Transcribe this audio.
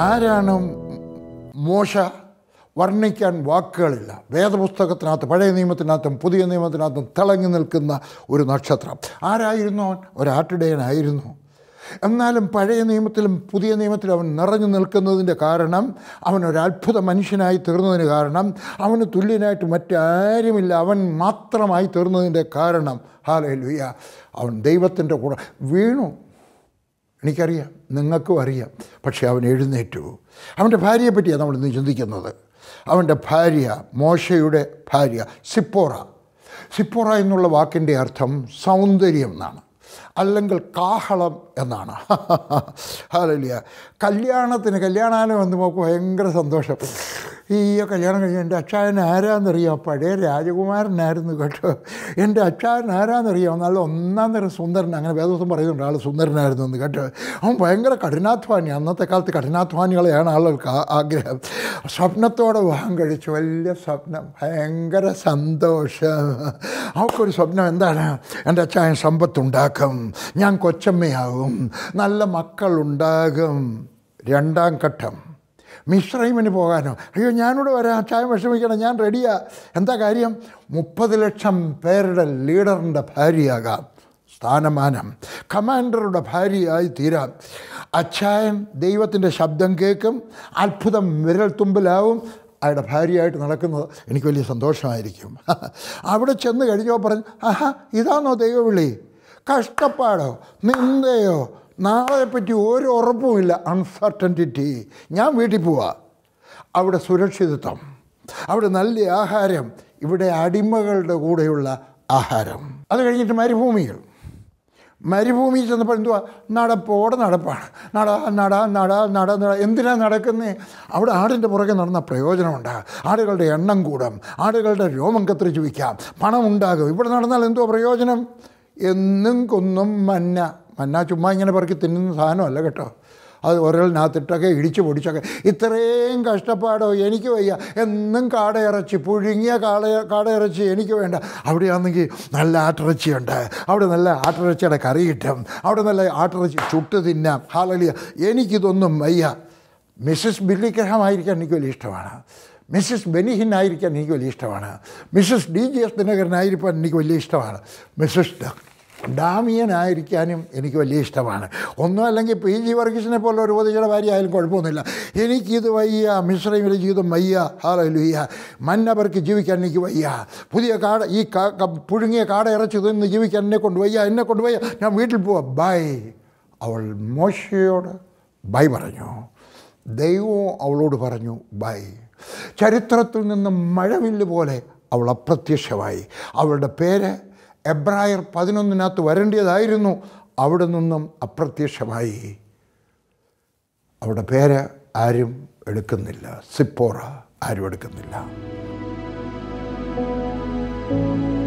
ആരാണ് മോശ വർണ്ണിക്കാൻ വാക്കുകളില്ല വേദപുസ്തകത്തിനകത്ത് പഴയ നിയമത്തിനകത്തും പുതിയ നിയമത്തിനകത്തും തിളങ്ങി നിൽക്കുന്ന ഒരു നക്ഷത്രം ആരായിരുന്നു അവൻ ഒരാട്ടിടയനായിരുന്നു എന്നാലും പഴയ നിയമത്തിലും പുതിയ നിയമത്തിലും അവൻ നിറഞ്ഞു നിൽക്കുന്നതിൻ്റെ കാരണം അവൻ ഒരു അത്ഭുത മനുഷ്യനായി തീർന്നതിന് കാരണം അവന് തുല്യനായിട്ട് മറ്റാരുമില്ല അവൻ മാത്രമായി തീർന്നതിൻ്റെ കാരണം ഹാലലുയ്യ അവൻ ദൈവത്തിൻ്റെ കൂടെ വീണു എനിക്കറിയാം നിങ്ങൾക്കും അറിയാം പക്ഷേ അവൻ എഴുന്നേറ്റു അവൻ്റെ ഭാര്യയെ പറ്റിയാണ് നമ്മൾ ഇന്ന് ചിന്തിക്കുന്നത് അവൻ്റെ ഭാര്യ മോശയുടെ ഭാര്യ സിപ്പോറ സിപ്പോറ എന്നുള്ള വാക്കിൻ്റെ അർത്ഥം സൗന്ദര്യം എന്നാണ് അല്ലെങ്കിൽ കാഹളം എന്നാണ് ഹാലലിയ കല്യാണത്തിന് കല്യാണാലം വന്ന് നമുക്ക് ഭയങ്കര സന്തോഷം ഈ കല്യാണം കഴിഞ്ഞ് എൻ്റെ അച്ചായൻ ആരാന്നറിയാം പഴയ രാജകുമാരനായിരുന്നു കേട്ടോ എൻ്റെ അച്ചായൻ ആരാന്നറിയാം നല്ല ഒന്നാം തരം സുന്ദരൻ അങ്ങനെ വേദോസം പറയുന്നുണ്ട് ആൾ സുന്ദരനായിരുന്നു എന്ന് കേട്ടോ അവൻ ഭയങ്കര കഠിനാധ്വാനി അന്നത്തെ കാലത്ത് കഠിനാധ്വാനികളെയാണ് ആളുകൾക്ക് ആ- ആഗ്രഹം സ്വപ്നത്തോടെ വിവാഹം കഴിച്ചു വലിയ സ്വപ്നം ഭയങ്കര സന്തോഷം അവൾക്കൊരു സ്വപ്നം എന്താണ് എൻ്റെ അച്ചായൻ സമ്പത്തുണ്ടാക്കും ഞാൻ കൊച്ചമ്മയാകും നല്ല മക്കളുണ്ടാകും രണ്ടാം ഘട്ടം മിശ്രൈമിന് പോകാനോ അയ്യോ ഞാനിവിടെ വരാം ചായ വിഷമിക്കണം ഞാൻ റെഡിയാ എന്താ കാര്യം മുപ്പത് ലക്ഷം പേരുടെ ലീഡറിൻ്റെ ഭാര്യയാകാം സ്ഥാനമാനം കമാൻഡറുടെ ഭാര്യയായി തീരാം അച്ചായൻ ദൈവത്തിൻ്റെ ശബ്ദം കേൾക്കും അത്ഭുതം വിരൽ തുമ്പിലാവും അയാളുടെ ഭാര്യയായിട്ട് നടക്കുന്നത് എനിക്ക് വലിയ സന്തോഷമായിരിക്കും അവിടെ ചെന്ന് കഴിഞ്ഞപ്പോൾ പറഞ്ഞു ആഹാ ഇതാണോ ദൈവവിളി കഷ്ടപ്പാടോ നിന്ദയോ നാളെപ്പറ്റി ഒരു ഉറപ്പുമില്ല അൺസർട്ടൻറ്റിറ്റി ഞാൻ വീട്ടിൽ പോവാ അവിടെ സുരക്ഷിതത്വം അവിടെ നല്ല ആഹാരം ഇവിടെ അടിമകളുടെ കൂടെയുള്ള ആഹാരം അത് കഴിഞ്ഞിട്ട് മരുഭൂമികൾ മരുഭൂമി ചെന്നപ്പോൾ എന്തുവാ നടപ്പോടെ നടപ്പാണ് നട നട നട നട നട എന്തിനാ നടക്കുന്നേ അവിടെ ആടിൻ്റെ പുറകെ നടന്ന പ്രയോജനമുണ്ട് ആടുകളുടെ എണ്ണം കൂടും ആടുകളുടെ രോമം കത്തിരിച്ച് വയ്ക്കാം പണം ഉണ്ടാകും ഇവിടെ നടന്നാൽ എന്തോ പ്രയോജനം എന്നും കൊന്നും മന്ന മന്ന ചുമ്മാ ഇങ്ങനെ പറക്കി തിന്നുന്ന സാധനമല്ല കേട്ടോ അത് ഉരലിനകത്തിട്ടൊക്കെ ഇടിച്ച് പൊടിച്ചൊക്കെ ഇത്രയും കഷ്ടപ്പാടോ എനിക്ക് വയ്യ എന്നും കാടയിറച്ചി പുഴുങ്ങിയ കാട കാടയിറച്ചി എനിക്ക് വേണ്ട അവിടെയാണെങ്കിൽ നല്ല ആട്ടിറച്ചിയുണ്ട് അവിടെ നല്ല ആട്ടിറച്ചിയുടെ കറി കിട്ടും അവിടെ നല്ല ആട്ടിറച്ചി ചുട്ട് തിന്നാം ഹാലലിയ എനിക്കിതൊന്നും വയ്യ മിസ്സസ് ബില്ലിഗ്രഹം ആയിരിക്കാൻ എനിക്ക് വലിയ ഇഷ്ടമാണ് മിസ്സസ് ബെനിഹിൻ ആയിരിക്കാൻ എനിക്ക് വലിയ ഇഷ്ടമാണ് മിസ്സസ് ഡി ജി എസ് ദിനകരനായിരിക്കാൻ എനിക്ക് വലിയ ഇഷ്ടമാണ് മിസ്സസ് ഡ- ഡാമിയനായിരിക്കാനും എനിക്ക് വലിയ ഇഷ്ടമാണ് ഒന്നും അല്ലെങ്കിൽ പി ജി വർഗീസിനെ പോലെ ഒരു ഉപദേശയുടെ ഭാര്യ ആയാലും കുഴപ്പമൊന്നുമില്ല എനിക്കിത് വയ്യ മിശ്രമിലെ ജീവിതം വയ്യ ഹാലലുയ്യ മന്നവർക്ക് ജീവിക്കാൻ എനിക്ക് വയ്യ പുതിയ കാട ഈ കാ- ക- പുഴുങ്ങിയ കാട ഇറച്ചി തിന്ന് ജീവിക്കാൻ എന്നെ കൊണ്ട് വയ്യ എന്നെ കൊണ്ട് വയ്യ ഞാൻ വീട്ടിൽ പോവാം ബൈ അവൾ മോശയോട് ബൈ പറഞ്ഞു ദൈവവും അവളോട് പറഞ്ഞു ബൈ ചരിത്രത്തിൽ നിന്ന് മഴവില്ല് പോലെ അവൾ അപ്രത്യക്ഷമായി അവളുടെ പേര് എബ്രായർ പതിനൊന്നിനകത്ത് വരേണ്ടതായിരുന്നു അവിടെ നിന്നും അപ്രത്യക്ഷമായി അവളുടെ പേര് ആരും എടുക്കുന്നില്ല സിപ്പോറ ആരും എടുക്കുന്നില്ല